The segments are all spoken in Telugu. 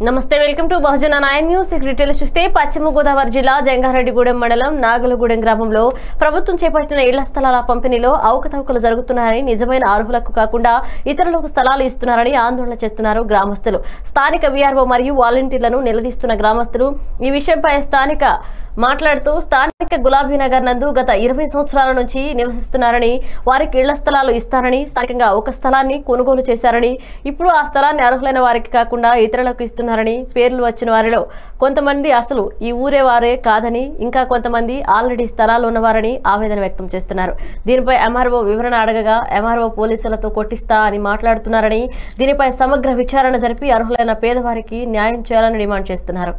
నమస్తే welcome to Bahujana nine news details చూస్తే పశ్చిమ గోదావరి జిల్లా జంగారెడ్డిగూడెం మండలం నాగలగూడెం గ్రామంలో ప్రభుత్వం చేపట్టిన ఇళ్ల స్థలాల పంపిణీలో అవకతవకలు జరుగుతున్నారని నిజమైన అర్హులకు కాకుండా ఇతరులకు స్థలాలు ఇస్తున్నారని ఆందోళన చేస్తున్నారు గ్రామస్తులు స్థానిక వీఆర్ఓ మరియు వాలంటీర్లను నిలదీస్తున్న గ్రామస్తులు ఈ విషయంపై స్థానిక మాట్లాడుతూ స్థానిక గులాబీ నగర్ నందు గత ఇరవై సంవత్సరాల నుంచి నివసిస్తున్నారని వారికి ఇళ్ల స్థలాలు ఇస్తారని స్థానికంగా ఒక స్థలాన్ని కొనుగోలు చేశారని ఇప్పుడు ఆ స్థలాన్ని అర్హులైన వారికి కాకుండా ఇతరులకు ఇస్తున్నారని పేర్లు వచ్చిన వారిలో కొంతమంది అసలు ఈ ఊరే వారే కాదని ఇంకా కొంతమంది ఆల్రెడీ స్థలాలు ఉన్నవారని ఆవేదన వ్యక్తం చేస్తున్నారు దీనిపై ఎంఆర్ఓ వివరణ అడగగా ఎంఆర్ఓ పోలీసులతో కొట్టిస్తా అని మాట్లాడుతున్నారని దీనిపై సమగ్ర విచారణ జరిపి అర్హులైన పేదవారికి న్యాయం చేయాలని డిమాండ్ చేస్తున్నారు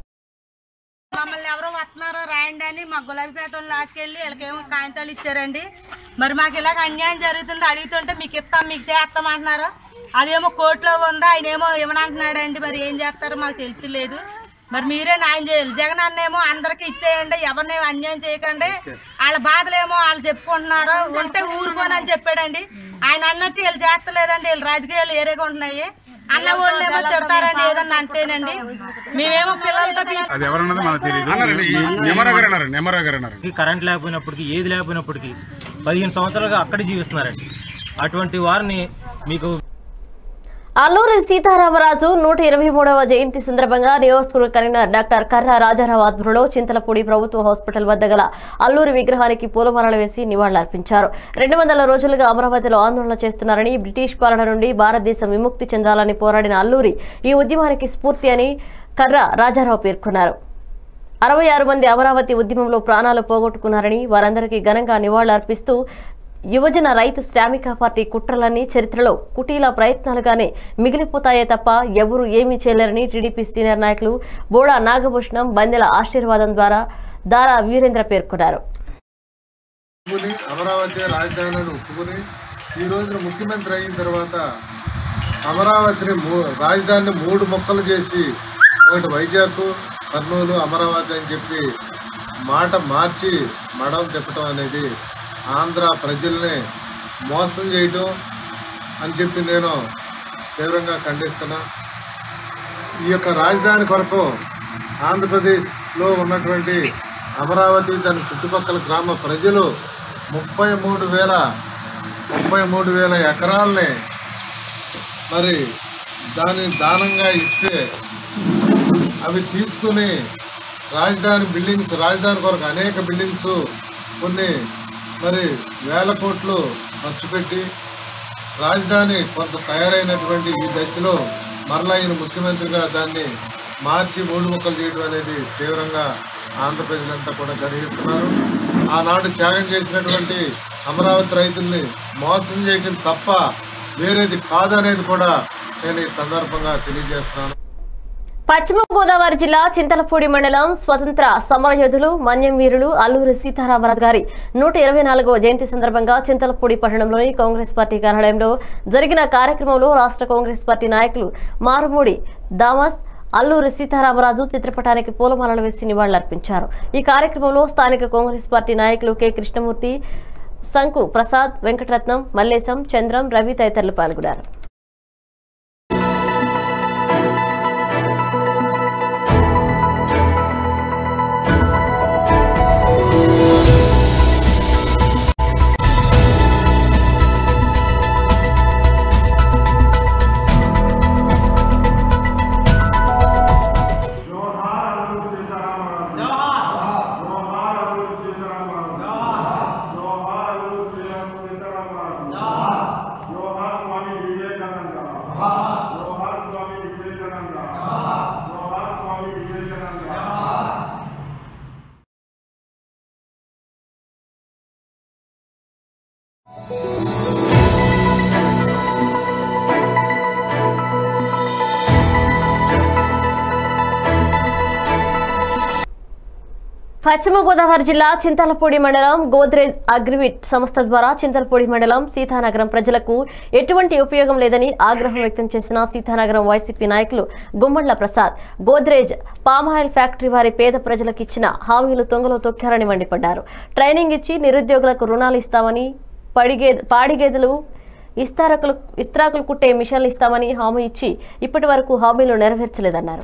మమ్మల్ని ఎవరో వస్తున్నారో రాయండి అని మా గులాబీపేట వాళ్ళు లాక్కెళ్ళి వీళ్ళకేమో కాగితాలు ఇచ్చారండి మరి మాకు ఇలాగ అన్యాయం జరుగుతుంది అడుగుతుంటే మీకు ఇస్తాం మీకు చేస్తాం అంటున్నారు అదేమో కోర్టులో ఉందా ఆయన ఏమో ఇవ్వనంటున్నాడండి మరి ఏం చేస్తారో మాకు తెలుస్తులేదు మరి మీరే న్యాయం చేయాలి జగన్ అన్న ఏమో అందరికి ఇచ్చేయండి ఎవరిని అన్యాయం చేయకండి వాళ్ళ బాధలేమో వాళ్ళు చెప్పుకుంటున్నారు ఉంటే ఊరుకోనని చెప్పాడండి ఆయన అన్నట్టు వీళ్ళు చేస్తలేదండి వీళ్ళు రాజకీయాలు ఏరేగా ఉంటున్నాయి అన్న వాళ్ళు ఏమో తిడతారండి ఏదన్నా అంటేనండి మేమేమో పిల్లలతో పీ- అది ఎవరన్నది మనకు తెలియదు నెమరా గారు అన్నారు నెమరా గారు అన్నారు ఈ కరెంట్ లేకపోయినప్పటికీ ఏది లేకపోయినప్పటికీ పదిహేను సంవత్సరాలుగా అక్కడే జీవిస్తున్నారండి అటువంటి వారిని మీకు అల్లూరి సీతారామరాజు నూట ఇరవై మూడవ జయంతి సందర్భంగా నియోజకవర్గ కన్వీనర్ డాక్టర్ కర్ర రాజారావు ఆధ్వర్యంలో చింతలపూడి ప్రభుత్వ హాస్పిటల్ వద్ద గల అల్లూరి విగ్రహానికి పూలమాలలు వేసి నివాళులర్పించారు రెండు వందల రోజులుగా అమరావతిలో ఆందోళన చేస్తున్నారని బ్రిటిష్ పాలన నుండి భారతదేశం విముక్తి చెందాలని పోరాడిన అల్లూరి ఈ ఉద్యమానికి స్ఫూర్తి అని కర్ర రాజారావు పేర్కొన్నారు అరవై ఆరు మంది అమరావతి ఉద్యమంలో ప్రాణాలు పోగొట్టుకున్నారని వారందరికీ ఘనంగా నివాళులర్పిస్తూ యువజన రైతు శ్రామిక పార్టీ కుట్రలన్నీ చరిత్రలో కుటీల ప్రయత్నాలుగానే మిగిలిపోతాయే తప్ప ఎవరూ ఏమీ చేయలేరని టీడీపీ సీనియర్ నాయకులు బోడా నాగభూషణం బందెల ఆశీర్వాదం ద్వారా దారా వీరేంద్ర పేర్కొన్నారు ఒప్పుకుని అమరావతి రాజధానిని ఒప్పుకుని ఈ రోజున ముఖ్యమంత్రి అయిన తర్వాత అమరావతిని మూ రాజధానిని మూడు మొక్కలు చేసి ఒకటి వైజాగ్ కర్నూలు అమరావతి అని చెప్పి మాట మార్చి మడం తిప్పటం అనేది ఆంధ్ర ప్రజల్ని మోసం చేయటం అని చెప్పి నేను తీవ్రంగా ఖండిస్తున్నా ఈ యొక్క రాజధాని కొరకు ఆంధ్రప్రదేశ్లో ఉన్నటువంటి అమరావతి దాని చుట్టుపక్కల గ్రామ ప్రజలు ముప్పై మూడు వేల ముప్పై మూడు వేల ఎకరాలని మరి దాన్ని దానంగా ఇస్తే అవి తీసుకుని రాజధాని బిల్డింగ్స్ రాజధాని కొరకు అనేక బిల్డింగ్స్ కొన్ని మరి వేల కోట్లు ఖర్చు పెట్టి రాజధాని కొంత తయారైనటువంటి ఈ దశలో మరలా ఈయన ముఖ్యమంత్రిగా దాన్ని మార్చి మూడు ముక్కలు చేయడం అనేది తీవ్రంగా ఆంధ్ర ప్రజలంతా కూడా గర్హిస్తున్నారు ఆనాడు త్యాగం చేసినటువంటి అమరావతి రైతుల్ని మోసం చేయటం తప్ప వేరేది కాదనేది కూడా నేను ఈ సందర్భంగా తెలియజేస్తున్నాను పశ్చిమ గోదావరి జిల్లా చింతలపూడి మండలం స్వతంత్ర సమరయోధులు మన్యం వీరులు అల్లూరి సీతారామరాజు గారి నూట ఇరవై నాలుగవ జయంతి సందర్భంగా చింతలపూడి పట్టణంలోని కాంగ్రెస్ పార్టీ కార్యాలయంలో జరిగిన కార్యక్రమంలో రాష్ట్ర కాంగ్రెస్ పార్టీ నాయకులు మారుమూడి దామస్ అల్లూరి సీతారామరాజు చిత్రపటానికి పూలమాలలు వేసి నివాళులర్పించారు ఈ కార్యక్రమంలో స్థానిక కాంగ్రెస్ పార్టీ నాయకులు కె కృష్ణమూర్తి శంకు ప్రసాద్ వెంకటరత్నం మల్లేశం చంద్రం రవి తదితరులు పాల్గొన్నారు జోహార్ స్వామి వివేకానంద జోహార్ స్వామి వివేకానంద జోహార్ స్వామి వివేకానంద పశ్చిమ గోదావరి జిల్లా చింతలపూడి మండలం గోద్రేజ్ అగ్రివిట్ సంస్థ ద్వారా చింతలపూడి మండలం సీతానగరం ప్రజలకు ఎటువంటి ఉపయోగం లేదని ఆగ్రహం వ్యక్తం చేసిన సీతానగరం వైసీపీ నాయకులు గుమ్మళ్ల ప్రసాద్ గోద్రేజ్ పామాయిల్ ఫ్యాక్టరీ వారి పేద ప్రజలకు ఇచ్చిన హామీలు తొంగలో తొక్కారని మండిపడ్డారు ట్రైనింగ్ ఇచ్చి నిరుద్యోగులకు రుణాలు ఇస్తామని పడిగే పాడిగేదెలు ఇస్తారకులు ఇస్త్రాకులు కుట్టే మిషన్లు ఇస్తామని హామీ ఇచ్చి ఇప్పటి వరకు హామీలు నెరవేర్చలేదన్నారు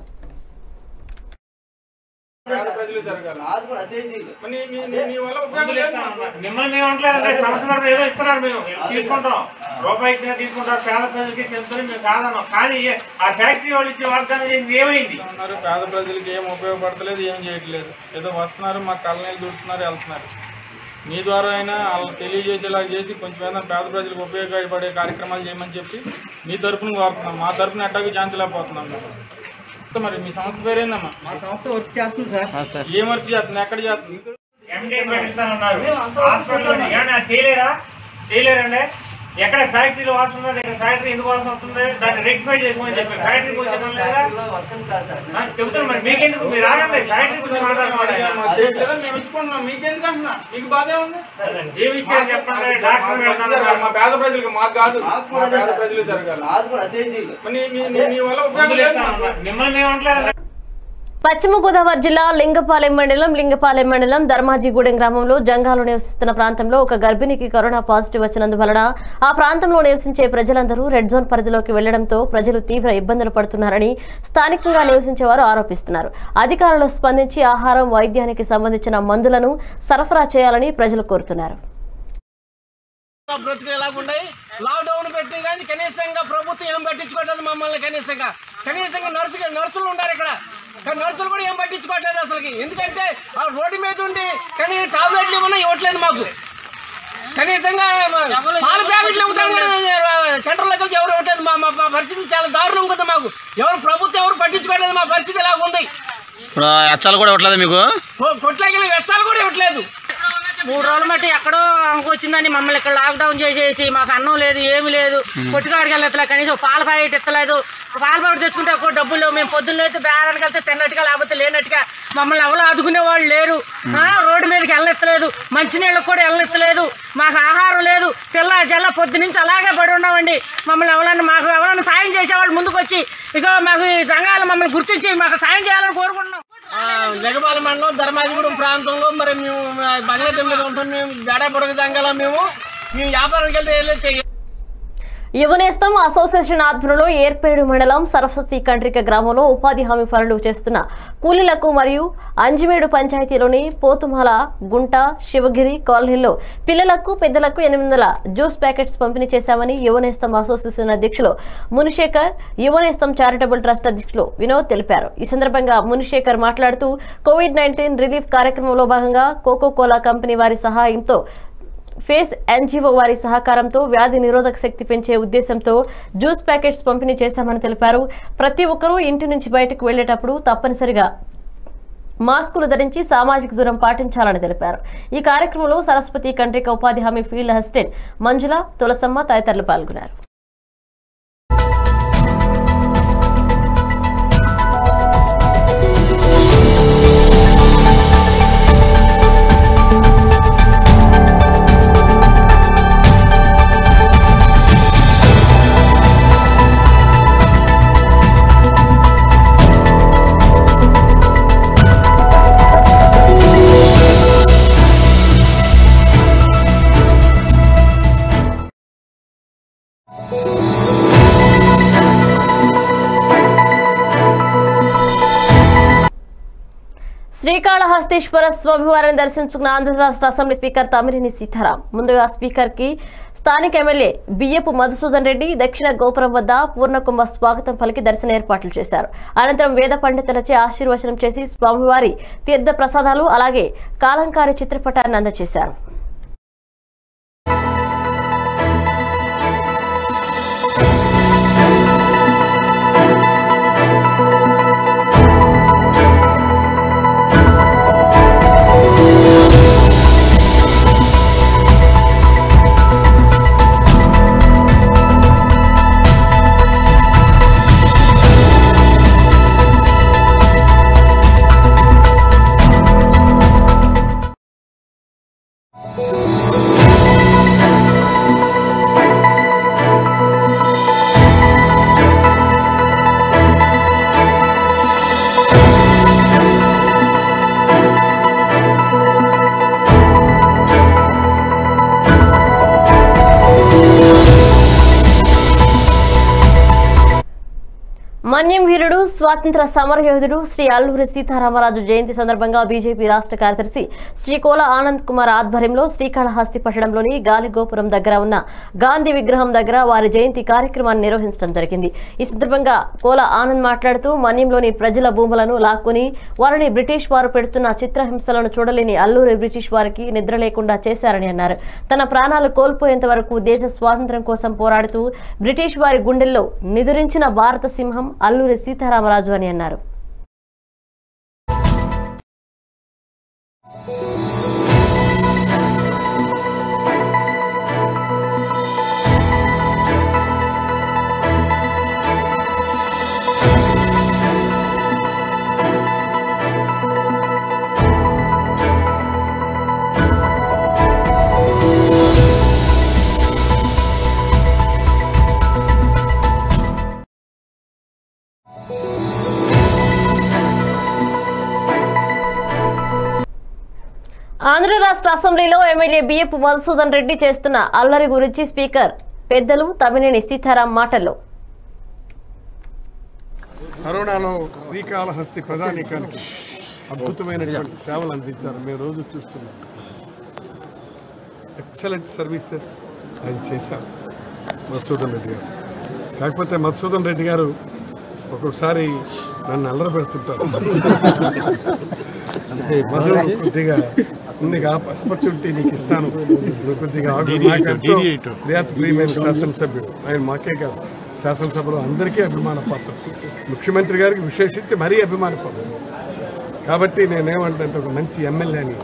మిమ్మల్ని మేము అంటలేదు సంవత్సరం ఏదో ఇస్తున్నారు మేము తీసుకుంటాం రూపాయి ఇచ్చినా తీసుకుంటారు పేద ప్రజలకి చెప్తారు మేము కాదన్నాం కానీ ఆ ఫ్యాక్టరీ వాళ్ళు ఇచ్చే వాగ్దానం చేసింది ఏమైంది ఉన్నారు పేద ప్రజలకి ఏం ఉపయోగపడతలేదు ఏం చేయట్లేదు ఏదో వస్తున్నారు మా కళ్ళనీళ్ళు దుడుతున్నారు వెళ్తున్నారు మీ ద్వారా అయినా వాళ్ళకి తెలియజేసేలా చేసి కొంచెం ఏదైనా పేద ప్రజలకు ఉపయోగపడే కార్యక్రమాలు చేయమని చెప్పి మీ తరఫున కోరుతున్నాం మా తరఫున ఎట్టాకి చాంచలేకపోతున్నాం మేము మరి మీ సంస్థ పేరేందమ్మా మా సంస్థ వర్క్ చేస్తుంది సార్ ఏం వర్క్ చేస్తుంది ఎక్కడ చేస్తుంది ఎండి పెట్టిస్తానన్నారు హాస్పిటల్ ఏమన్నా చేయలేరా చేయలేరండి ఎక్కడ ఫ్యాక్టరీలో వాల్సి ఉన్నది ఇక్కడ ఫ్యాక్టరీ ఎందుకు వాల్సి వస్తుంది దాన్ని రెక్టిఫై చేసుకోమని చెప్పి ఫ్యాక్టరీ వచ్చేయడం లేదా ఆ, చెబుతాను మరి మీకెందుకు మీరు ఆగండి ఫ్యాక్టరీ గురించి మాట్లాడమని మాకు చేయట్లేదా మేము ఇచ్చుకుంటున్నాం మీకెందుకు అంటున్నా మీకు బాధే ఉంది ఏమి ఇచ్చారు చెప్పండి డాక్టర్ జరగాలి. మా పేద ప్రజలకు మాకు కాదు మా పేద ప్రజలు జరగాలి నాది కూడా అదే జీలు మరి మీ- మీ- మీ వల్ల ఉపయోగం లేదు మాకు. మిమ్మల్ని మేము అంటలేదు పశ్చిమ గోదావరి జిల్లా లింగపాలెం మండలం లింగపాలెం మండలం ధర్మాజిగూడెం గ్రామంలో జంగాలు నివసిస్తున్న ప్రాంతంలో ఒక గర్భిణికి కరోనా పాజిటివ్ వచ్చినందువలన ఆ ప్రాంతంలో నివసించే ప్రజలందరూ రెడ్ జోన్ పరిధిలోకి వెళ్లడంతో ప్రజలు తీవ్ర ఇబ్బందులు పడుతున్నారని స్థానికంగా నివసించే వారు ఆరోపిస్తున్నారు అధికారులు స్పందించి ఆహారం వైద్యానికి సంబంధించిన మందులను సరఫరా చేయాలని ప్రజలు కోరుతున్నారు బ్రతుకులు ఎలాగున్నాయి లాక్డౌన్ పెట్టి కానీ కనీసంగా ప్రభుత్వం ఏం పట్టించుకోవట్లేదు మమ్మల్ని కనీసంగా కనీసంగా నర్సు నర్సులు ఉన్నారు ఇక్కడ కానీ నర్సులు కూడా ఏం పట్టించుకోవట్లేదు అసలుకి ఎందుకంటే ఆ రోడ్డు మీద ఉండి కానీ టాబ్లెట్లు ఇవ్వనా ఇవ్వట్లేదు మాకు కనీసంగా మా- పాల ప్యాకెట్లు ఇవ్వడానికి కూడా సెంటర్లోకి వెళ్తే ఎవరు ఇవ్వట్లేదు మా మా- మా పరిస్థితి చాలా దారుణంగా ఉంది మాకు ఎవరు ప్రభుత్వం ఎవరు పట్టించుకోవట్లేదు మా పరిస్థితి ఎలా ఉంది ఇప్పుడు హెచ్చాలు కూడా ఇవ్వట్లేదు మీకు కొట్లాగిన వెచ్చాలు కూడా ఇవ్వట్లేదు మూడు రోజులు బట్టి ఎక్కడో ఆమెకు వచ్చిందని మమ్మల్ని ఇక్కడ లాక్డౌన్ చేసేసి మాకు అన్నం లేదు ఏమి లేదు కొట్టుకాడికి వెళ్ళట్లేదు కనీసం పాల ప్యాకెట్ ఇస్తలేదు పాల ప్యాకెట్ తెచ్చుకుంటే ఎక్కువ డబ్బులు లేవు మేము పొద్దున్న అయితే బేరానికి వెళ్తే తిన్నట్టుగా లేకపోతే లేనట్టుగా మమ్మల్ని ఎవరు ఆదుకునే వాళ్ళు లేరు ఆ, రోడ్డు మీదకి వెళ్ళనిస్తలేదు మంచినీళ్ళకి కూడా వెళ్ళనిస్తలేదు మాకు ఆహారం లేదు పిల్ల జల్ల పొద్దు నుంచి అలాగే పడి ఉన్నామండి మమ్మల్ని ఎవరన్నా మాకు ఎవరైనా సాయం చేసేవాళ్ళు ముందుకు వచ్చి ఇక మాకు ఈ సంఘాలు మమ్మల్ని గుర్తించి మాకు సాయం చేయాలని కోరుకుంటున్నాం జగపాల మండలం ధర్మాజిగూడెం ప్రాంతంలో మరి మేము బంగ్లాదేశ్ మీద ఉంటాం మేము బేడా బుడగ జంగాల మేము మేము వ్యాపారానికి వెళ్తే వెళ్తే యువనేస్తం అసోసియేషన్ ఆధ్వర్యంలో ఏర్పేడు మండలం సరస్వతి కండ్రిక గ్రామంలో ఉపాధి హామీ పనులు చేస్తున్న కూలీలకు మరియు అంజిమేడు పంచాయతీలోని పోతుమాల గుంట శివగిరి కాలనీలో పిల్లలకు పెద్దలకు ఎనిమిది వందల జ్యూస్ ప్యాకెట్స్ పంపిణీ చేశామని యువనేస్తం అసోసియేషన్ అధ్యక్షులు మునిశేఖర్ యువనేస్తం చారిటబుల్ ట్రస్ట్ అధ్యక్షులు వినోద్ తెలిపారు ఈ సందర్భంగా మునిశేఖర్ మాట్లాడుతూ కోవిడ్ నైన్టీన్ రిలీఫ్ కార్యక్రమంలో భాగంగా కోకో కోలా కంపెనీ వారి సహాయంతో ఫేస్ ఎన్జిఓ వారి సహకారంతో వ్యాధి నిరోధక శక్తి పెంచే ఉద్దేశంతో జ్యూస్ ప్యాకెట్స్ పంపిణీ చేశామని తెలిపారు ప్రతి ఒక్కరూ ఇంటి నుంచి బయటకు వెళ్లేటప్పుడు తప్పనిసరిగా మాస్కులు ధరించి సామాజిక దూరం పాటించాలని తెలిపారు ఈ కార్యక్రమంలో సరస్వతి కండ్రిక ఉపాధి హామీ ఫీల్డ్ అసిస్టెంట్ మంజుల తులసమ్మ తదితరులు పాల్గొన్నారు శ్రీకాళహస్తీశ్వర స్వామివారిని దర్శించుకున్న ఆంధ్ర రాష్ట్ర అసెంబ్లీ స్పీకర్ తమినేని సీతారాం ముందుగా స్పీకర్ కి స్థానిక ఎమ్మెల్యే బియ్యపు మధుసూదన్ రెడ్డి దక్షిణ గోపురం వద్ద పూర్ణకుంభ స్వాగతం పలికి దర్శన ఏర్పాట్లు చేశారు అనంతరం వేద పండితులచే ఆశీర్వచనం చేసి స్వామివారి తీర్థ ప్రసాదాలు అలాగే కాలంకారి చిత్రపటాన్ని అందజేశారు మన్యం వీరుడు స్వాతంత్ర సమరయోధుడు శ్రీ అల్లూరి సీతారామరాజు జయంతి సందర్భంగా బీజేపీ రాష్ట్ర కార్యదర్శి శ్రీ కోల ఆనంద్ కుమార్ ఆధ్వర్యంలో శ్రీకాళహస్తి పట్టణంలోని గాలిగోపురం దగ్గర ఉన్న గాంధీ విగ్రహం దగ్గర వారి జయంతి కార్యక్రమాన్ని నిర్వహించడం జరిగింది ఈ సందర్భంగా కోల ఆనంద్ మాట్లాడుతూ మన్యంలోని ప్రజల భూములను లాక్కుని వారిని బ్రిటిష్ వారు పెడుతున్న చిత్రహింసలను చూడలేని అల్లూరి బ్రిటిష్ వారికి నిద్ర లేకుండా చేశారని అన్నారు తన ప్రాణాలు కోల్పోయేంత వరకు దేశ స్వాతంత్ర్యం కోసం పోరాడుతూ బ్రిటిష్ వారి గుండెల్లో నిదురించిన భారత సింహం అల్లూరి సీతారామరాజు అని అన్నారు ఆంధ్ర రాష్ట్ర అసెంబ్లీలో ఎమ్మెల్యే బిఎఫ్ మధుసూదన్ రెడ్డి చేస్తున్న అల్లరి గురించి స్పీకర్ పెద్దలు తమినేని సీతారాం మాటల్లో కరోనాలో శ్రీకాళహస్తి ప్రధానికానికి అద్భుతమైనటువంటి సేవలు అందించారు మేము రోజు చూస్తున్నాం ఎక్సలెంట్ సర్వీసెస్ ఆయన చేశారు మధుసూదన్ రెడ్డి గారు కాకపోతే మధుసూదన్ రెడ్డి గారు ఒక్కొక్కసారి నన్ను అల్లరి పెడుతుంటారు అంటే మధు కొద్దిగా నీకు ఆపర్చునిటీ నీకు ఇస్తాను నువ్వు కొద్దిగా ఆగు. DD8, నాకెంతో DD8. ప్రియాత ప్రియమైన శాసనసభ్యుడు ఆయన మాకే కాదు శాసనసభలో అందరికీ అభిమాన పాత్ర ముఖ్యమంత్రి గారికి విశేషించి మరీ అభిమాన పాత్ర కాబట్టి నేనేమంటే ఒక మంచి ఎమ్మెల్యేని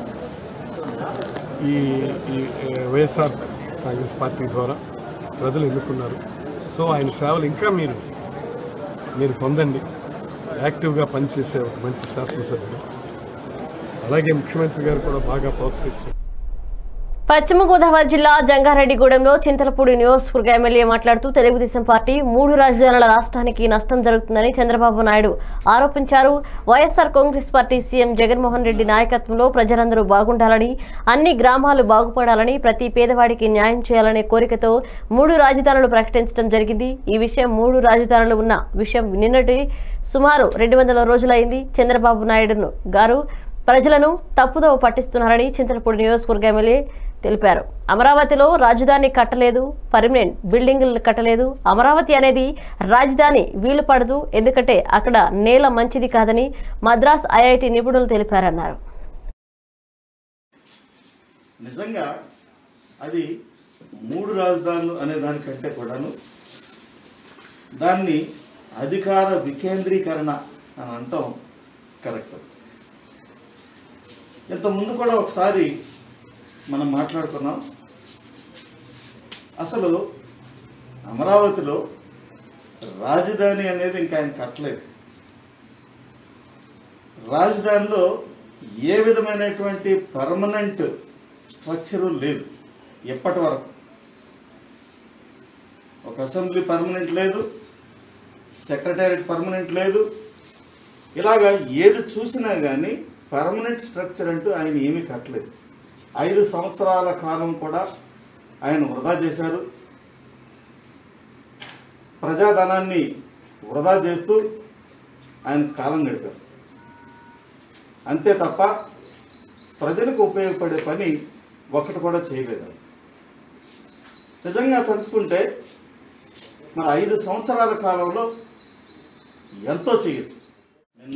ఈ ఈ ఏ, వైఎస్ఆర్ కాంగ్రెస్ పార్టీ ద్వారా ప్రజలు ఎన్నుకున్నారు సో ఆయన సేవలు ఇంకా మీరు మీరు పొందండి యాక్టివ్గా పనిచేసే ఒక మంచి శాసనసభ్యుడు అలాగే ముఖ్యమంత్రి గారు కూడా బాగా ప్రోత్సహిస్తారు పశ్చిమ గోదావరి జిల్లా జంగారెడ్డిగూడెంలో చింతలపూడి నియోజకవర్గ ఎమ్మెల్యే మాట్లాడుతూ తెలుగుదేశం పార్టీ మూడు రాజధానుల రాష్ట్రానికి నష్టం జరుగుతుందని చంద్రబాబు నాయుడు ఆరోపించారు YSR Congress party CM Jaganmohan Reddy నాయకత్వంలో ప్రజలందరూ బాగుండాలని అన్ని గ్రామాలు బాగుపడాలని ప్రతి పేదవాడికి న్యాయం చేయాలనే కోరికతో మూడు రాజధానులు ప్రకటించడం జరిగింది ఈ విషయం మూడు రాజధానులు ఉన్న విషయం నిన్నటి సుమారు రెండు వందల రోజులైంది చంద్రబాబు నాయుడును గారు ప్రజలను తప్పుదోవ పట్టిస్తున్నారని చింతలపూడి నియోజకవర్గ ఎమ్మెల్యే తెలిపారు అమరావతిలో రాజధాని కట్టలేదు పర్మనెంట్ బిల్డింగులు కట్టలేదు అమరావతి అనేది రాజధాని వీలు పడదు ఎందుకంటే అక్కడ నేల మంచిది కాదని మద్రాస్ ఐఐటి నిపుణులు తెలిపారన్నారు నిజంగా అది మూడు రాజధానులు అనే దానికంటే కూడాను దాన్ని అధికార వికేంద్రీకరణ అని అంటాం కరెక్ట్ ఇంత ముందు కూడా ఒకసారి మనం మాట్లాడుకున్నాం అసలు అమరావతిలో రాజధాని అనేది ఇంకా ఆయన కట్టలేదు రాజధానిలో ఏ విధమైనటువంటి పర్మనెంట్ స్ట్రక్చరు లేదు ఎప్పటి వరకు ఒక అసెంబ్లీ పర్మనెంట్ లేదు సెక్రటేరియట్ పర్మనెంట్ లేదు ఇలాగా ఏది చూసినా కానీ పర్మనెంట్ స్ట్రక్చర్ అంటూ ఆయన ఏమీ కట్టలేదు ఐదు సంవత్సరాల కాలం కూడా ఆయన వృధా చేశారు ప్రజాధనాన్ని వృధా చేస్తూ ఆయన కాలం గడిపారు అంతే తప్ప ప్రజలకు ఉపయోగపడే పని ఒకటి కూడా చేయలేదు ఆయన. నిజంగా తలుచుకుంటే మరి ఐదు సంవత్సరాల కాలంలో ఎంతో చేయొచ్చు నిన్న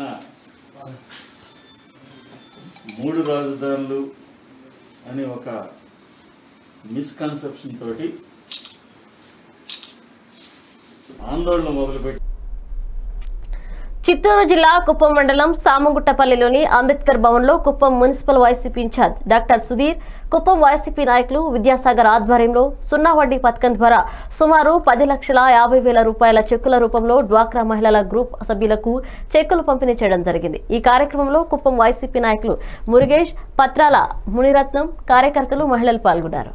మూడు రాజధానులు అనే ఒక మిస్కన్సెప్షన్ తోటి ఆందోళన మొదలుపెట్టి చిత్తూరు జిల్లా కుప్పం మండలం సామంగుట్టపల్లిలోని అంబేద్కర్ భవన్లో Kuppam municipal YCP incharge doctor Sudheer Kuppam YCP నాయకులు విద్యాసాగర్ ఆధ్వర్యంలో సున్నా వడ్డీ పథకం ద్వారా సుమారు పది లక్షల యాభై వేల రూపాయల చెక్కుల రూపంలో డ్వాక్రా మహిళల గ్రూప్ సభ్యులకు చెక్కులు పంపిణీ చేయడం జరిగింది ఈ కార్యక్రమంలో కుప్పం వైసీపీ నాయకులు మురుగేష్ పత్రాల మునిరత్నం కార్యకర్తలు మహిళలు పాల్గొన్నారు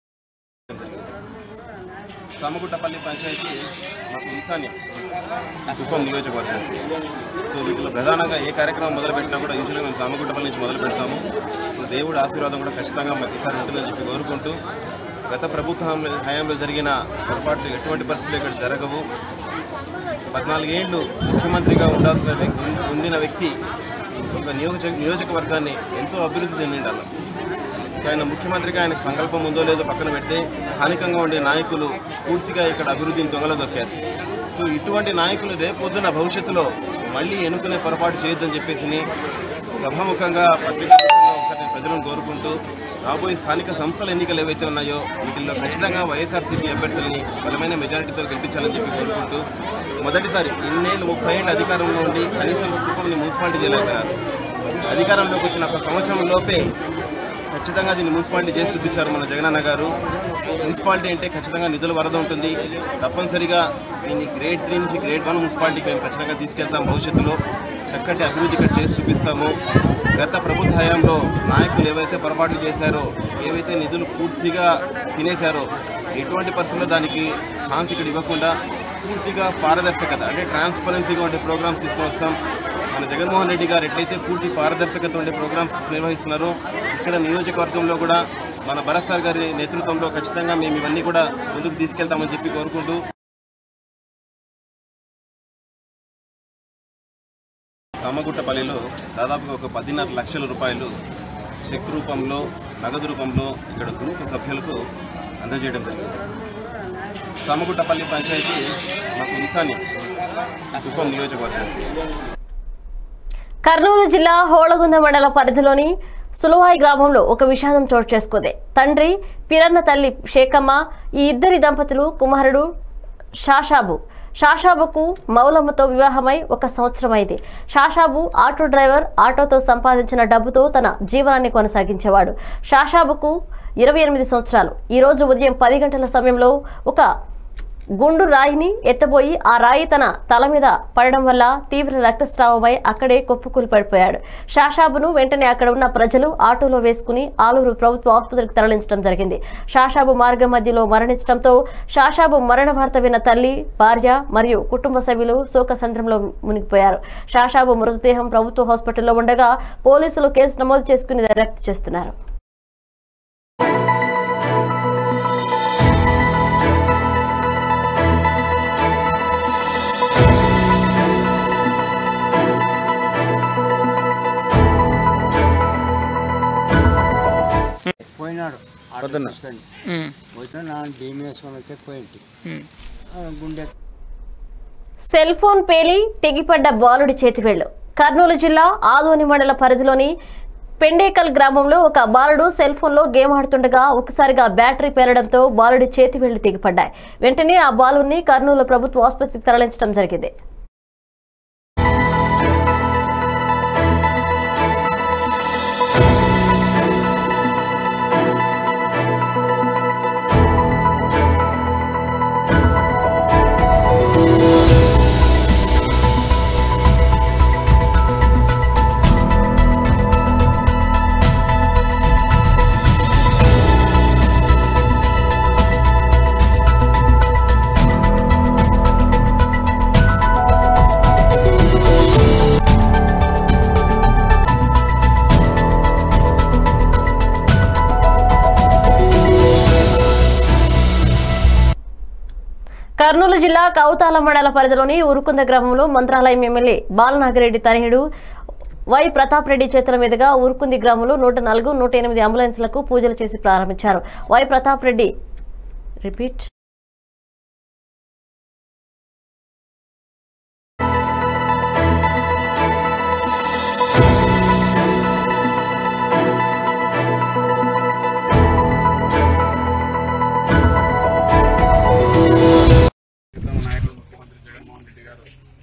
సామగుట్టపల్లి పంచాయతీ మాకు ఈశాన్యం కుప్పం నియోజకవర్గం సో వీటిలో ప్రధానంగా ఏ కార్యక్రమం మొదలుపెట్టినా కూడా యూజువల్గా మేము సామగుట్టపల్లి నుంచి మొదలు పెడతాము సో దేవుడి ఆశీర్వాదం కూడా ఖచ్చితంగా మాకు ఈసారి ఉంటుందని చెప్పి కోరుకుంటూ గత ప్రభుత్వ హయాంలో- హయాంలో జరిగిన పొరపాట్లు ఎటువంటి పరిస్థితులు ఇక్కడ జరగవు పద్నాలుగేళ్ళు ముఖ్యమంత్రిగా ఉండాల్సిన వ్యక్తి ఉండిన వ్యక్తి ఒక నియోజక నియోజకవర్గాన్ని ఎంతో అభివృద్ధి చెందిండాలి ఆయన ముఖ్యమంత్రిగా ఆయనకు సంకల్పం ఉందో లేదో పక్కన పెడితే స్థానికంగా ఉండే నాయకులు పూర్తిగా ఇక్కడ అభివృద్ధిని దొంగలదొక్కారు సో ఇటువంటి నాయకులు రేపొద్దున భవిష్యత్తులో మళ్ళీ ఎన్నుకునే పొరపాటు చేయొద్దని చెప్పేసి సభాముఖంగా పత్రికాముఖంగా ఒకసారి నేను ప్రజలను కోరుకుంటూ రాబోయే స్థానిక సంస్థల ఎన్నికలు ఏవైతే ఉన్నాయో వీటిల్లో ఖచ్చితంగా వైఎస్ఆర్సీపీ అభ్యర్థుల్ని బలమైన మెజారిటీతో గెలిపించాలని చెప్పి కోరుకుంటూ మొదటిసారి ఇన్నేళ్ళు ముప్పై ఏళ్ళు అధికారంలో ఉండి కనీసం కుటుంబాన్ని మున్సిపాలిటీ చేయలేకపోయారు అధికారంలోకి వచ్చిన ఒక సంవత్సరం లోపే ఖచ్చితంగా దీన్ని మున్సిపాలిటీ చేసి చూపించారు మన జగనన్న గారు మున్సిపాలిటీ అంటే ఖచ్చితంగా నిధుల వరద ఉంటుంది తప్పనిసరిగా దీన్ని గ్రేడ్ త్రీ నుంచి గ్రేడ్ వన్ మున్సిపాలిటీకి మేము ఖచ్చితంగా తీసుకెళ్తాం భవిష్యత్తులో చక్కటి అభివృద్ధి ఇక్కడ చేసి చూపిస్తాము గత ప్రభుత్వ హయాంలో నాయకులు ఏవైతే పొరపాట్లు చేశారో ఏవైతే నిధులు పూర్తిగా తినేశారో ఎటువంటి పరిస్థితుల్లో దానికి ఛాన్స్ ఇక్కడ ఇవ్వకుండా పూర్తిగా పారదర్శకత అంటే ట్రాన్స్పరెన్సీగా ఉండే ప్రోగ్రామ్స్ తీసుకొని వస్తాం మన జగన్మోహన్ రెడ్డి గారు ఎట్లయితే పూర్తి పారదర్శకత ఉండే ప్రోగ్రామ్స్ నిర్వహిస్తున్నారో ఇక్కడ నియోజకవర్గంలో కూడా మన భరత్ సార్ గారి నేతృత్వంలో ఖచ్చితంగా మేము ఇవన్నీ కూడా ముందుకు తీసుకెళ్తామని చెప్పి కోరుకుంటూ సామగుట్టపల్లిలో దాదాపుగా ఒక పదిన్నర లక్షల రూపాయలు చెక్ రూపంలో నగదు రూపంలో ఇక్కడ గ్రూప్ సభ్యులకు అందజేయడం జరిగింది సామగుట్టపల్లి పంచాయతీ మాకు ఈశాన్య కుప్పం నియోజకవర్గం కర్నూలు జిల్లా హోళగుంద మండల పరిధిలోని సులువాయి గ్రామంలో ఒక విషాదం చోటు చేసుకుంది తండ్రి పిరన్న తల్లి షేకమ్మ ఈ ఇద్దరి దంపతులు కుమారుడు షాషాబు షాషాబుకు మౌలమ్మతో వివాహమై ఒక సంవత్సరం అయింది షాషాబు ఆటో డ్రైవర్ ఆటోతో సంపాదించిన డబ్బుతో తన జీవనాన్ని కొనసాగించేవాడు షాషాబుకు ఇరవై ఎనిమిది సంవత్సరాలు ఈ రోజు ఉదయం పది గంటల సమయంలో ఒక గుండు రాయిని ఎత్తబోయి ఆ రాయి తన తల మీద పడడం వల్ల తీవ్ర రక్తస్రావమై అక్కడే కుప్పకూలి పడిపోయాడు షాషాబును వెంటనే అక్కడ ఉన్న ప్రజలు ఆటోలో వేసుకుని ఆలూరు ప్రభుత్వ ఆసుపత్రికి తరలించడం జరిగింది షాషాబు మార్గ మధ్యలో మరణించడంతో షాషాబు మరణ వార్త విన్న తల్లి భార్య మరియు కుటుంబ సభ్యులు శోకసంద్రంలో మునిగిపోయారు షాషాబు మృతదేహం ప్రభుత్వ హాస్పిటల్లో ఉండగా పోలీసులు కేసు నమోదు చేసుకుని దర్యాప్తు చేస్తున్నారు పోయినాడు పొద్దున్న. ఉమ్. పోతే నా భీమ్ వేసుకొని వచ్చే పోయింటి గుండె సెల్ ఫోన్ పేలి తెగిపడ్డ బాలుడి చేతివేళ్లు కర్నూలు జిల్లా ఆదోని మండల పరిధిలోని పెండేకల్ గ్రామంలో ఒక బాలుడు సెల్ ఫోన్లో గేమ్ ఆడుతుండగా ఒకసారిగా బ్యాటరీ పేలడంతో బాలుడి చేతివేళ్లు తెగిపడ్డాయి వెంటనే ఆ బాలుని కర్నూలు ప్రభుత్వ ఆసుపత్రికి తరలించడం జరిగింది కర్నూలు జిల్లా కౌతాల మండల పరిధిలోని ఉరుకుంద గ్రామంలో మంత్రాలయం ఎమ్మెల్యే బాలనాగిరెడ్డి తనయుడు వై ప్రతాప్ రెడ్డి చేతుల మీదుగా ఉరుకుంది గ్రామంలో నూట నాలుగు నూట ఎనిమిది అంబులెన్స్లకు పూజలు చేసి ప్రారంభించారు వై ప్రతాప్ రెడ్డి రిపీట్ నాయకులు ముఖ్యమంత్రి జగన్మోహన్ రెడ్డి గారు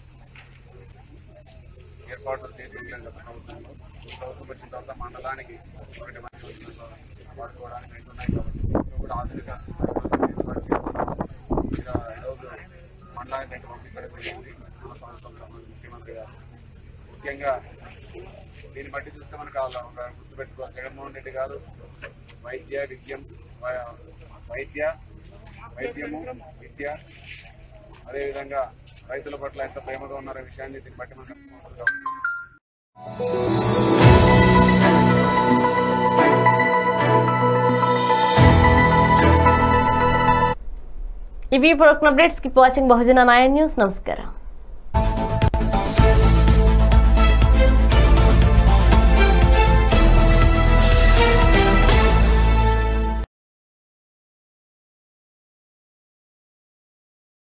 ఏర్పాట్లు చేసి గత ప్రభుత్వంలో ప్రభుత్వం వచ్చిన తర్వాత మండలానికి ఒకటి మంది వచ్చిన వాడుకోవడానికి రెండు ఉన్నాయి కాబట్టి ఇందులో కూడా ఆధునిక ఏర్పాటు చేసి ఇలా ఈరోజు మండలానికి రెండు పంపించడం జరిగింది మన ప్రభుత్వం సంబంధించి ముఖ్యమంత్రి గారు ముఖ్యంగా దీన్ని బట్టి చూస్తే మనకు అలా ఒక గుర్తుపెట్టుకోవాలి జగన్మోహన్ రెడ్డి గారు వైద్య విద్యం వై- వైద్య వైద్యము విద్య అదేవిధంగా రైతుల పట్ల ఎంత ప్రేమగా ఉన్నారో విషయాన్ని దీన్ని బట్టి మనకు అర్థమవుతుంది. ఇవి ఇప్పుడు updates keep watching Bahujana Nayan news నమస్కారం